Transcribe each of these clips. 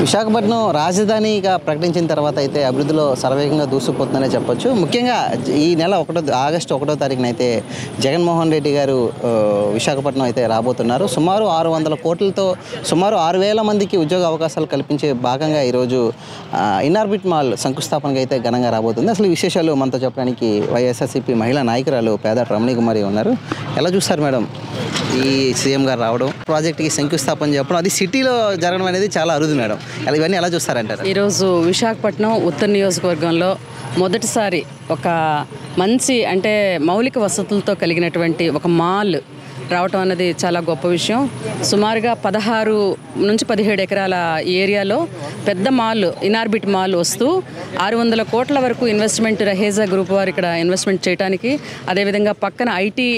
విశాఖపట్నం రాజధానిగా ప్రకటించిన తర్వాత అయితే అభివృద్ధిలో సర్వేగంగా దూసుకుపోతుందనే చెప్పొచ్చు ముఖ్యంగా ఈ నెల ఒకటో ఆగస్టు ఒకటో తారీఖున అయితే జగన్మోహన్ రెడ్డి గారు ఆ, విశాఖపట్నం అయితే రాబోతున్నారు సుమారు ఆరు వందల కోట్లతో సుమారు ఆరు వేల మందికి ఉద్యోగ అవకాశాలు కల్పించే భాగంగా ఈరోజు ఆ, ఇన్ఆర్బిట్ మాల్ శంకుస్థాపనగా అయితే ఘనంగా రాబోతుంది అసలు ఈ విశేషాలు మనతో చెప్పడానికి వైఎస్ఆర్సీపీ మహిళా నాయకురాలు పేద రమణి కుమారి ఉన్నారు ఎలా చూస్తారు మేడం ఈ సీఎం గారు రావడం ప్రాజెక్ట్కి శంకుస్థాపన చెప్పడం అది సిటీలో జరగడం అనేది చాలా అరుదు మేడం అలా ఇవన్నీ ఎలా చూస్తారంటారు ఈరోజు విశాఖపట్నం ఉత్తర నియోజకవర్గంలో మొదటిసారి ఒక మంచి అంటే మౌలిక వసతులతో కలిగినటువంటి ఒక మాల్ రావటం అన్నది చాలా గొప్ప విషయం సుమారుగా పదహారు నుంచి పదిహేడు ఎకరాల ఏరియాలో పెద్ద మాల్ ఇనార్బిట్ మాల్ వస్తూ ఆరు వందల కోట్ల వరకు ఇన్వెస్ట్మెంట్ రహేజా గ్రూప్ వారు ఇక్కడ ఇన్వెస్ట్మెంట్ చేయడానికి అదేవిధంగా పక్కన ఐటీ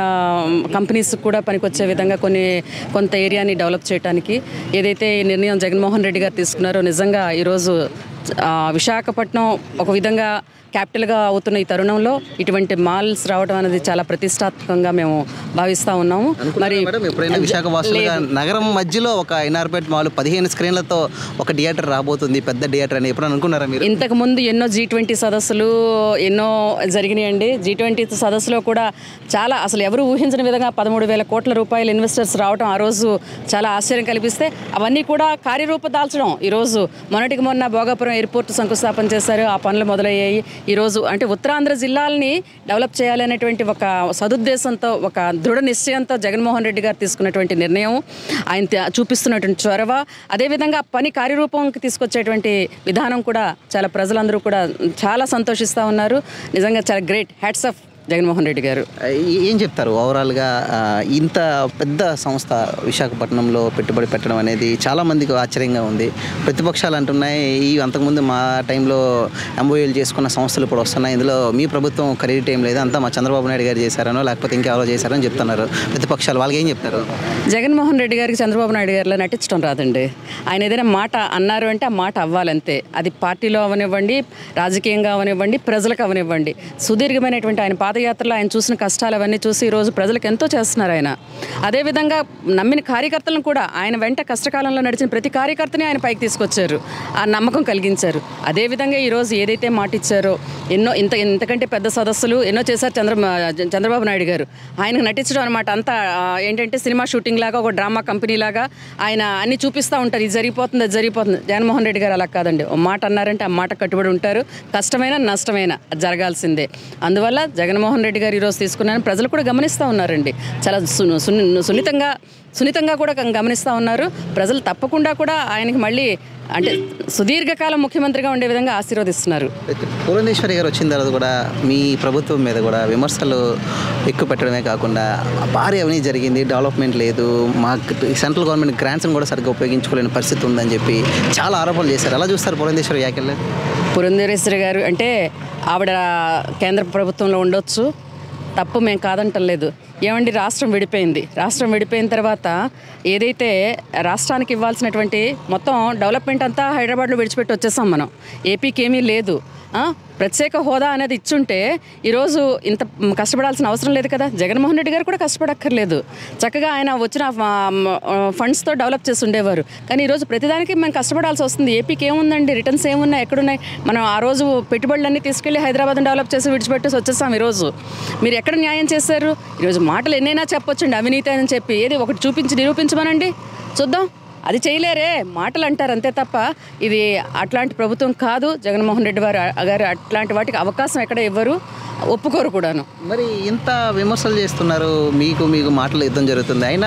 కంపెనీస్ కూడా పనికొచ్చే విధంగా కొన్ని కొంత ఏరియాని డెవలప్ చేయడానికి ఏదైతే ఈ నిర్ణయం జగన్మోహన్ రెడ్డి గారు తీసుకున్నారో నిజంగా ఈరోజు ఆ, విశాఖపట్నం ఒక విధంగా క్యాపిటల్గా అవుతున్న ఈ తరుణంలో ఇటువంటి మాల్స్ రావడం అనేది చాలా ప్రతిష్టాత్మకంగా మేము భావిస్తూ ఉన్నాము మరి మేడం ఎప్పుడైనా విశాఖ వాసులుగా నగరం మధ్యలో ఒక ఇనార్బిట్ మాల్ పదిహేను స్క్రీన్లతో ఒక థియేటర్ రాబోతుంది పెద్ద థియేటర్ అని ఎప్పుడైనా అనుకున్నారా మీరు ఇంతకు ముందు ఎన్నో జీ ట్వంటీ సదస్సులు ఎన్నో జరిగినాయండి జీ ట్వంటీ సదస్సులో కూడా చాలా అసలు ఎవరు ఊహించని విధంగా పదమూడు వేల కోట్ల రూపాయల ఇన్వెస్టర్స్ రావడం ఆ రోజు చాలా ఆశ్చర్యం కల్పిస్తే అవన్నీ కూడా కార్యరూప దాల్చడం ఈరోజు మొన్నటికి మొన్న భోగాపురం ఎయిర్పోర్ట్ శంకుస్థాపన చేశారు ఆ పనులు మొదలయ్యాయి ఈరోజు అంటే ఉత్తరాంధ్ర జిల్లాల్ని డెవలప్ చేయాలనేటువంటి ఒక సదుద్దేశంతో ఒక దృఢ నిశ్చయంతో జగన్మోహన్ రెడ్డి గారు తీసుకున్నటువంటి నిర్ణయం ఆయన తే- చూపిస్తున్నటువంటి చొరవ అదేవిధంగా పని కార్యరూపంకి తీసుకొచ్చేటువంటి విధానం కూడా చాలా ప్రజలందరూ కూడా చాలా సంతోషిస్తూ ఉన్నారు నిజంగా చాలా great hats off Jaganmohan Reddy garu ఏ- ఏం చెప్తారు ఓవరాల్గా ఆ, ఇంత పెద్ద సంస్థ విశాఖపట్నంలో పెట్టుబడి పెట్టడం అనేది చాలా మందికి ఆశ్చర్యంగా ఉంది ప్రతిపక్షాలు అంటున్నాయి ఈ అంతకుముందు మా టైంలో ఎంఓఏలు చేసుకున్న సంస్థలు ఇప్పుడు వస్తున్నాయి ఇందులో మీ ప్రభుత్వం క్రెడిట్ ఏం లేదు అంతా మా చంద్రబాబు నాయుడు గారు చేశారనో లేకపోతే ఇంకెవరో చేశారో అని చెప్తున్నారు ప్రతిపక్షాలు వాళ్ళకి ఏం చెప్తారు జగన్మోహన్ రెడ్డి గారికి చంద్రబాబు నాయుడు గారిలో నటించడం రాదండి ఆయన ఏదైనా మాట అన్నారు అంటే ఆ మాట అవ్వాలంతే అది పార్టీలో అవనివ్వండి రాజకీయంగా అవనివ్వండి ప్రజలకు అవనివ్వండి సుదీర్ఘమైనటువంటి ఆయన పాదయాత్రలో ఆయన చూసిన కష్టాలు అవన్నీ చూసి ఈరోజు ప్రజలకు ఎంతో చేస్తున్నారు ఆయన అదేవిధంగా నమ్మిన కార్యకర్తలను కూడా ఆయన వెంట కష్టకాలంలో నడిచిన ప్రతి కార్యకర్తని ఆయన పైకి తీసుకొచ్చారు ఆ నమ్మకం కలిగించారు అదేవిధంగా ఈరోజు ఏదైతే మాట ఇచ్చారో ఎన్నో ఇంత ఇంతకంటే పెద్ద సదస్సులు ఎన్నో చేశారు చంద్ర చంద్రబాబు నాయుడు గారు ఆయనకు నటించడం అనమాట అంతా ఆ, ఏంటంటే సినిమా షూటింగ్ లాగా ఒక డ్రామా కంపెనీ లాగా ఆయన అన్ని చూపిస్తూ ఉంటారు ఇది జరిగిపోతుంది అది జరిగిపోతుంది జగన్మోహన్ రెడ్డి గారు అలా కాదండి ఒక మాట అన్నారంటే ఆ మాట కట్టుబడి ఉంటారు కష్టమైన నష్టమైన అది జరగాల్సిందే అందువల్ల జగన్మోహన్ రెడ్డి గారు ఈరోజు తీసుకున్నారని ప్రజలు కూడా గమనిస్తూ ఉన్నారండి చాలా సు- సున్ని- సున్నితంగా సున్నితంగా కూడా గమనిస్తూ ఉన్నారు ప్రజలు తప్పకుండా కూడా ఆయనకి మళ్ళీ అంటే సుదీర్ఘకాలం ముఖ్యమంత్రిగా ఉండే విధంగా ఆశీర్వదిస్తున్నారు పురంధేశ్వరి గారు వచ్చిన తర్వాత కూడా మీ ప్రభుత్వం మీద కూడా విమర్శలు ఎక్కువ పెట్టడమే కాకుండా భారీ అవినీతి జరిగింది డెవలప్మెంట్ లేదు మాకు సెంట్రల్ గవర్నమెంట్ గ్రాంట్స్ని కూడా సరిగ్గా ఉపయోగించుకోలేని పరిస్థితి ఉందని చెప్పి చాలా ఆరోపణలు చేశారు ఎలా చూస్తారు పురంధేశ్వరి వ్యాఖ్యలు పురంధరేశ్వరి గారు అంటే ఆవిడ కేంద్ర ప్రభుత్వంలో ఉండొచ్చు తప్పు మేము కాదంటం లేదు ఏమండి రాష్ట్రం విడిపోయింది రాష్ట్రం విడిపోయిన తర్వాత ఏదైతే రాష్ట్రానికి ఇవ్వాల్సినటువంటి మొత్తం డెవలప్మెంట్ అంతా హైదరాబాద్లో విడిచిపెట్టి వచ్చేసాం మనం ఏపీకి ఏమీ లేదు ఆ? ప్రత్యేక హోదా అనేది ఇచ్చుంటే ఈరోజు ఇంత మ్, కష్టపడాల్సిన అవసరం లేదు కదా జగన్మోహన్ రెడ్డి గారు కూడా కష్టపడక్కర్లేదు చక్కగా ఆయన వచ్చిన ఫండ్స్తో డెవలప్ చేసి ఉండేవారు కానీ ఈరోజు ప్రతిదానికి మేము కష్టపడాల్సి వస్తుంది ఏపీకి ఏముందండి రిటర్న్స్ ఏమున్నాయి ఎక్కడున్నాయి మనం ఆ రోజు పెట్టుబడులన్నీ తీసుకెళ్లి హైదరాబాద్ డెవలప్ చేసి విడిచిపెట్టేసి వచ్చేసాం ఈరోజు మీరు ఎక్కడ న్యాయం చేశారు ఈరోజు మాటలు ఎన్నైనా చెప్పొచ్చండి అవినీతి అని చెప్పి ఏది ఒకటి చూపించి నిరూపించమనండి చూద్దాం అది చేయలేరే మాటలు అంటారు అంతే తప్ప ఇది అట్లాంటి ప్రభుత్వం కాదు జగన్మోహన్ రెడ్డి వారు గారు అట్లాంటి వాటికి అవకాశం ఎక్కడ ఇవ్వరు ఒప్పుకోరు కూడాను మరి ఇంత విమర్శలు చేస్తున్నారు మీకు మీకు మాటలు యుద్ధం జరుగుతుంది అయినా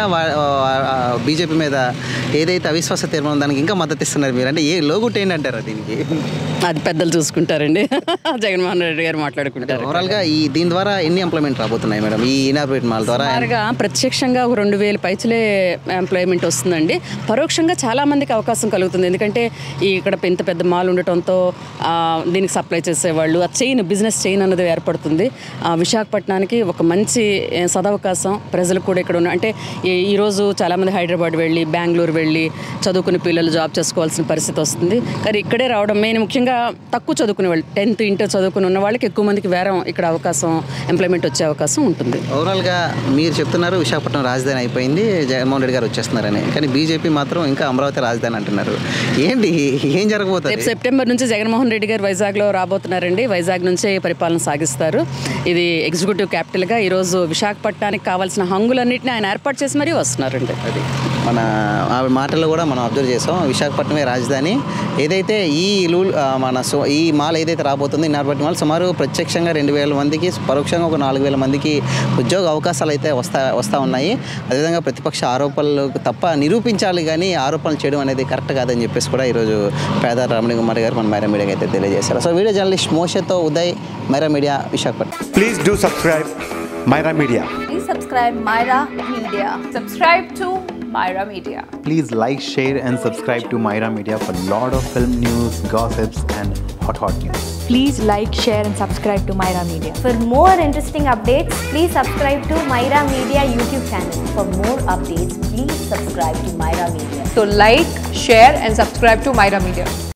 బీజేపీ మీద ఏదైతే అవిశ్వాస తీర్మానం దానికి ఇంకా మద్దతు ఇస్తున్నారు మీరు అంటే ఏ లోగుట్ ఏంటంటారు దీనికి అది పెద్దలు చూసుకుంటారండి జగన్మోహన్ రెడ్డి గారు మాట్లాడుకుంటారు ఓవరాల్గా ఈ దీని ద్వారా ఎన్ని ఇంప్లిమెంట్ రాబోతున్నాయి మేడం ఈ ఇనార్బిట్ మాల్ ద్వారా సుమారుగా ప్రత్యక్షంగా ఒక రెండు వేల పైచలే ఎంప్లాయ్మెంట్ వస్తుందండి పరోక్షంగా చాలా మందికి అవకాశం కలుగుతుంది ఎందుకంటే ఈ ఇక్కడ ఇంత పెద్ద మాల్ ఉండటంతో ఆ, దీనికి సప్లై చేసేవాళ్ళు ఆ చైన్ బిజినెస్ చైన్ అన్నది ఏర్పడుతుంది ఆ, విశాఖపట్నానికి ఒక మంచి ఏ, సదవకాశం ప్రజలు కూడా ఇక్కడ ఉన్న అంటే ఈ- ఈరోజు చాలామంది హైదరాబాద్ వెళ్ళి బెంగళూరు వెళ్ళి చదువుకునే పిల్లలు జాబ్ చేసుకోవాల్సిన పరిస్థితి వస్తుంది కానీ ఇక్కడే రావడం మెయిన్ ముఖ్యంగా తక్కువ చదువుకునే వాళ్ళు టెన్త్ ఇంటర్ చదువుకుని ఉన్న వాళ్ళకి ఎక్కువ మందికి వేరం ఇక్కడ అవకాశం ఎంప్లాయ్మెంట్ వచ్చే అవకాశం ఉంటుంది ఓవరాల్గా మీరు చెప్తున్నారు విశాఖపట్నం రాజధాని అయిపోయింది జగన్మోహన్ రెడ్డి గారు వచ్చేస్తున్నారని కానీ బీజేపీ మాత్రం మాత్రం ఇంకా అమరావతి రాజధాని అంటున్నారు ఏంటి ఏం జరగబోతుంది రేపు సెప్టెంబర్ నుంచి జగన్మోహన్ రెడ్డి గారు వైజాగ్లో రాబోతున్నారండి వైజాగ్ నుంచే పరిపాలన సాగిస్తారు ఇది ఎగ్జిక్యూటివ్ క్యాపిటల్గా ఈరోజు విశాఖపట్నానికి కావాల్సిన హంగులన్నింటినీ ఆయన ఏర్పాటు చేసి మరీ వస్తున్నారండి అది మన ఆవిడ మాటల్లో కూడా మనం అబ్జర్వ్ చేసాం విశాఖపట్నమే రాజధాని ఏదైతే ఈ లూల్ ఆ, మన సో ఈ మాల్ ఏదైతే రాబోతుందో ఈ నార్బట్టి మాల్ సుమారు ప్రత్యక్షంగా రెండు వేల మందికి పరోక్షంగా ఒక నాలుగు వేల మందికి ఉద్యోగ అవకాశాలు అయితే వస్తా వస్తూ ఉన్నాయి అదేవిధంగా ప్రతిపక్ష ఆరోపణలు తప్ప నిరూపించాలి కానీ ఆరోపణలు చేయడం అనేది కరెక్ట్ కాదని చెప్పేసి కూడా ఈరోజు పేద రమణ కుమార్ గారు మన మైరా మీడియాకి అయితే తెలియజేశారు సో వీడియో జర్నలిస్ట్ మోషతో Uday Myra media Visakhapatnam Please do subscribe Myra Media. Please subscribe Myra Media. Subscribe to Myra Media. Please like, share, and subscribe to Myra Media for lot of film news, gossips, and hot hot news. Please like, share, and subscribe to Myra Media. For more interesting updates, please subscribe to Myra Media YouTube channel. For more updates, please subscribe to Myra Media. So like, share and subscribe to Myra Media.